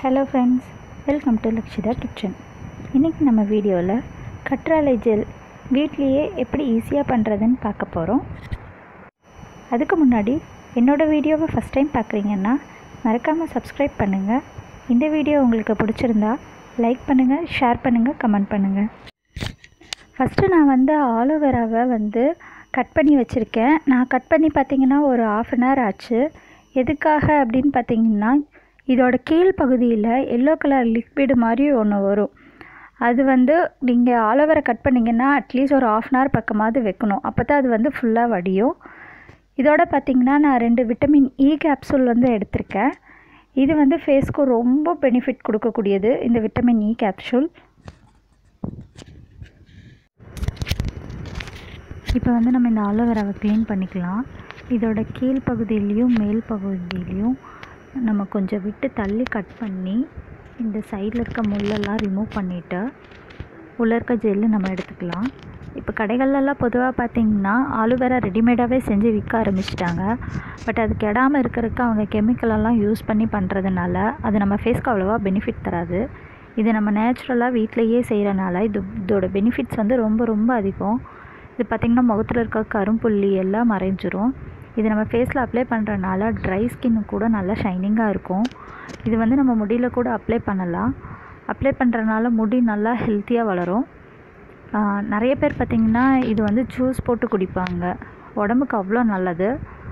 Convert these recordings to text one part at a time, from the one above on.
hello friends welcome to Lakshitha kitchen இன்றைக்கி நம்ம வீடியோவில் கற்றாழை ஜெல் வீட்லேயே எப்படி ஈஸியாக பண்ணுறதுன்னு பார்க்க போகிறோம் அதுக்கு முன்னாடி என்னோடய வீடியோவை ஃபஸ்ட் டைம் பார்க்குறீங்கன்னா மறக்காமல் சப்ஸ்கிரைப் பண்ணுங்கள் இந்த வீடியோ உங்களுக்கு பிடிச்சிருந்தா லைக் பண்ணுங்கள் ஷேர் பண்ணுங்கள் கமெண்ட் பண்ணுங்கள் ஃபஸ்ட்டு நான் வந்து ஆலோவேராவை வந்து கட் பண்ணி வச்சுருக்கேன் நான் கட் பண்ணி பார்த்தீங்கன்னா ஒரு ஆஃப் அன் ஹவர் ஆச்சு எதுக்காக அப்படின்னு பார்த்தீங்கன்னா இதோட கீழ் பகுதியில் எல்லோ கலர் லிக்விடு மாதிரி ஒன்று வரும் அது வந்து நீங்கள் ஆலோவேரா கட் பண்ணிங்கன்னா அட்லீஸ்ட் ஒரு ஆஃப் அன் ஹவர் பக்கமாவது வைக்கணும் அப்போ தான் அது வந்து ஃபுல்லாக வடியும் இதோட பார்த்திங்கன்னா நான் ரெண்டு விட்டமின் இ கேப்சூல் வந்து எடுத்திருக்கேன் இது வந்து ஃபேஸ்க்கு ரொம்ப பெனிஃபிட் கொடுக்கக்கூடியது இந்த விட்டமின் இ கேப்சூல் இப்போ வந்து நம்ம இந்த ஆலோவேராவை க்ளீன் பண்ணிக்கலாம் இதோட கீழ் பகுதியிலையும் மேல் பகுதியிலையும் நம்ம கொஞ்சம் விட்டு தள்ளி கட் பண்ணி இந்த சைடில் இருக்க முள்ளெல்லாம் ரிமூவ் பண்ணிவிட்டு உள்ள இருக்க ஜெல்லு நம்ம எடுத்துக்கலாம் இப்போ கடைகள்லாம் பொதுவாக பார்த்திங்கன்னா ஆலோவேரா ரெடிமேடாகவே செஞ்சு விற்க ஆரம்பிச்சிட்டாங்க பட் அது கெடாமல் இருக்கிறதுக்கு அவங்க கெமிக்கலெல்லாம் யூஸ் பண்ணி பண்ணுறதுனால அது நம்ம ஃபேஸ்க்கு அவ்வளோவா பெனிஃபிட் தராது இது நம்ம நேச்சுரலாக வீட்டிலையே செய்கிறனால இது இதோட பெனிஃபிட்ஸ் வந்து ரொம்ப ரொம்ப அதிகம் இது பார்த்திங்கன்னா முகத்தில் இருக்க கரும்புள்ளி எல்லாம் மறைஞ்சிரும் இது நம்ம ஃபேஸில் அப்ளை பண்ணுறனால ட்ரை ஸ்கின்னு கூட நல்லா ஷைனிங்காக இருக்கும் இது வந்து நம்ம முடியில் கூட அப்ளை பண்ணலாம் அப்ளை பண்ணுறனால முடி நல்லா ஹெல்த்தியாக வளரும் நிறைய பேர் பார்த்திங்கன்னா இது வந்து ஜூஸ் போட்டு குடிப்பாங்க உடம்புக்கு அவ்வளோ நல்லது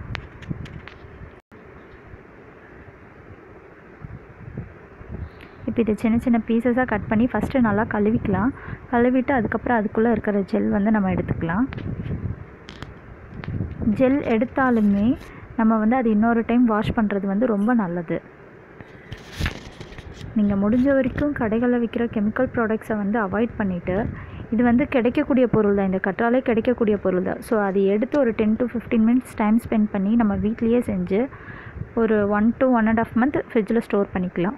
இப்போ இதை சின்ன சின்ன பீசஸாக கட் பண்ணி ஃபஸ்ட்டு நல்லா கழுவிக்கலாம் கழுவிட்டு அதுக்கப்புறம் அதுக்குள்ளே இருக்கிற ஜெல் வந்து நம்ம எடுத்துக்கலாம் ஜெல் எடுத்தாலுமே நம்ம வந்து அது இன்னொரு டைம் வாஷ் பண்ணுறது வந்து ரொம்ப நல்லது நீங்கள் முடிஞ்ச வரைக்கும் கடைகளில் விற்கிற கெமிக்கல் ப்ராடக்ட்ஸை வந்து அவாய்ட் பண்ணிவிட்டு இது வந்து கிடைக்கக்கூடிய பொருள் தான் இந்த கற்றாலே கிடைக்கக்கூடிய பொருள் தான் ஸோ அது எடுத்து ஒரு ten to fifteen minutes time spend பண்ணி நம்ம வீட்லேயே செஞ்சு ஒரு one to one and half month ஃப்ரிட்ஜில் ஸ்டோர் பண்ணிக்கலாம்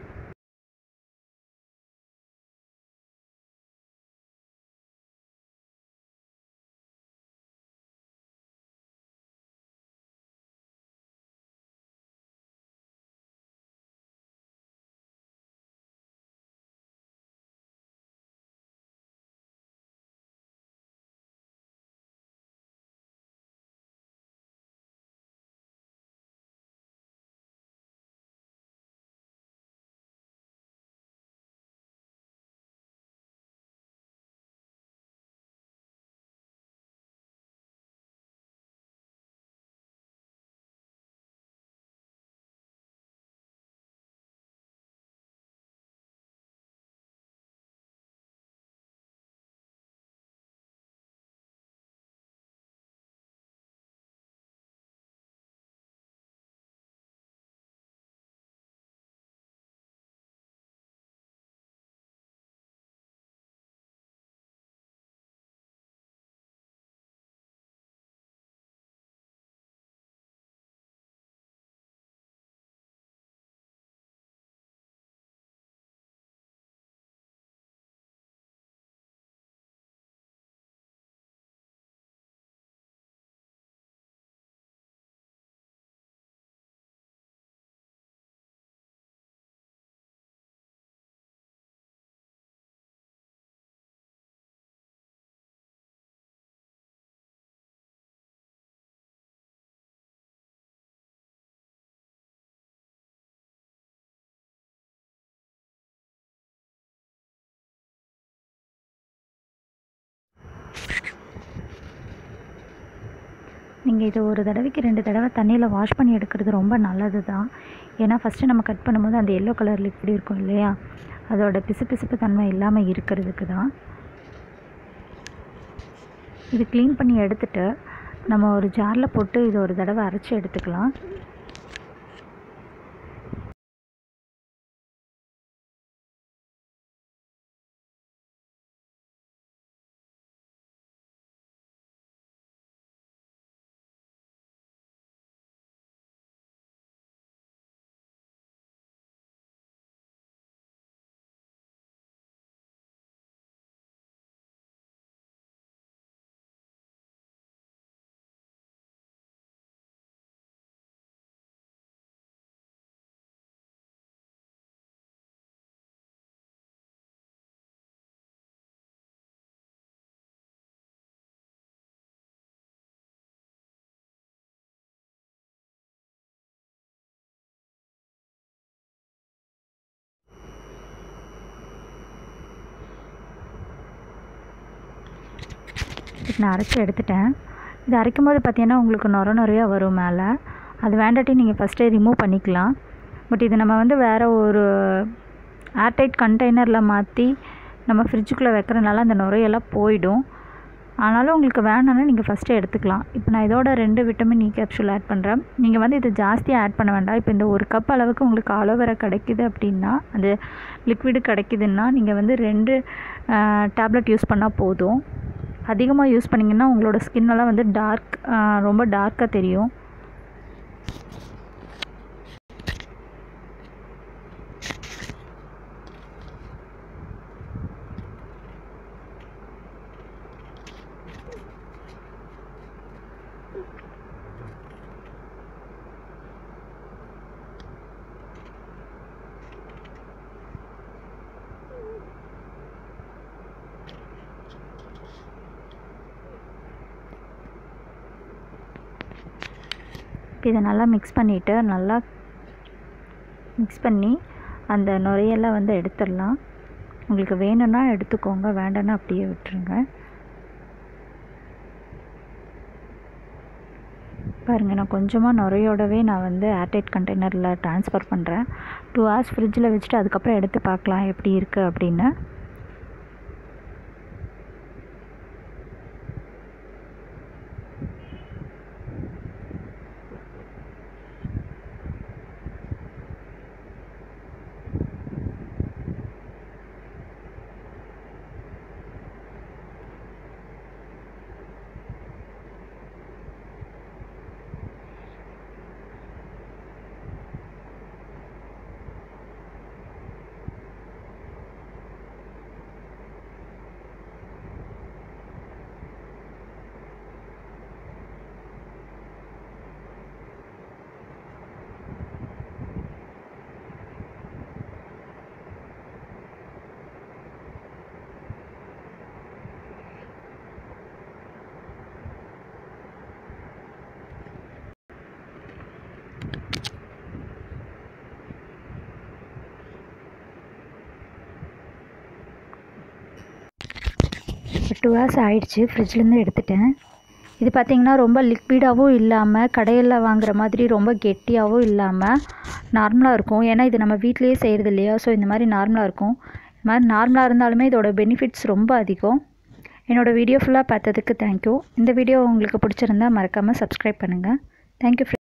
நீங்கள் இது ஒரு தடவைக்கு ரெண்டு தடவை தண்ணியில் வாஷ் பண்ணி எடுக்கிறது ரொம்ப நல்லது தான் ஏன்னா ஃபஸ்ட்டு நம்ம கட் பண்ணும்போது அந்த எல்லோ கலர் லிக்விட் இருக்கும் இல்லையா அதோட பிசுபிசுப்பு தன்மை இல்லாமல் இருக்கிறதுக்கு தான் இது க்ளீன் பண்ணி எடுத்துகிட்டு நம்ம ஒரு ஜாரில் போட்டு இது ஒரு தடவை அரைச்சி எடுத்துக்கலாம் இப்போ நான் அரைச்சி எடுத்துட்டேன் இது அரைக்கும் போது பார்த்தீங்கன்னா உங்களுக்கு நொர நொறையா வரும் மேலே அது வேண்டாட்டி நீங்கள் ஃபஸ்ட்டே ரிமூவ் பண்ணிக்கலாம் பட் இது நம்ம வந்து வேறு ஒரு ஏர்டைட் கண்டெய்னரில் மாற்றி நம்ம ஃப்ரிட்ஜுக்குள்ளே வைக்கிறனால அந்த நுரையெல்லாம் போயிடும் ஆனாலும் உங்களுக்கு வேணாம்னா நீங்கள் ஃபஸ்ட்டே எடுத்துக்கலாம் இப்போ நான் இதோட ரெண்டு விட்டமின் இ கேப்சூல் ஆட் பண்ணுறேன் நீங்கள் வந்து இது ஜாஸ்தியாக ஆட் பண்ண வேண்டாம் இப்போ இந்த ஒரு கப் அளவுக்கு உங்களுக்கு அலோவேரா கிடைக்குது அப்படின்னா அந்த லிக்விடு கிடைக்குதுன்னா நீங்கள் வந்து ரெண்டு டேப்லெட் யூஸ் பண்ணால் போதும் அதிகமாக யூஸ் பண்ணிங்கன்னா உங்களோட ஸ்கின்னெல்லாம் வந்து டார்க் ரொம்ப டார்க்காக தெரியும் இப்போ இதை நல்லா மிக்ஸ் பண்ணிவிட்டு நல்லா மிக்ஸ் பண்ணி அந்த நுரையெல்லாம் வந்து எடுத்துடலாம் உங்களுக்கு வேணும்னா எடுத்துக்கோங்க வேண்டாம்னா அப்படியே விட்டுருங்க பாருங்கள் நான் கொஞ்சமாக நுரையோடவே நான் வந்து ஏர்டைட் கண்டெய்னரில் ட்ரான்ஸ்ஃபர் பண்ணுறேன் டூ ஹவர்ஸ் ஃப்ரிட்ஜில் வச்சுட்டு அதுக்கப்புறம் எடுத்து பார்க்கலாம் எப்படி இருக்குது அப்படின்னு இப்போ டூ ஹவர்ஸ் ஆயிடுச்சு ஃப்ரிட்ஜ்லேருந்து எடுத்துட்டேன் இது பார்த்திங்கன்னா ரொம்ப லிக்விடாகவும் இல்லாமல் கடையில் வாங்குற மாதிரி ரொம்ப கெட்டியாகவும் இல்லாமல் நார்மலாக இருக்கும் ஏன்னா இது நம்ம வீட்டிலேயே செய்கிறது இல்லையா ஸோ இந்த மாதிரி நார்மலாக இருக்கும் இந்த மாதிரி நார்மலாக இருந்தாலுமே இதோட பெனிஃபிட்ஸ் ரொம்ப அதிகம் என்னோடய வீடியோ ஃபுல்லாக பார்த்ததுக்கு தேங்க்யூ இந்த வீடியோ உங்களுக்கு பிடிச்சிருந்தா மறக்காமல் சப்ஸ்கிரைப் பண்ணுங்கள் தேங்க்யூ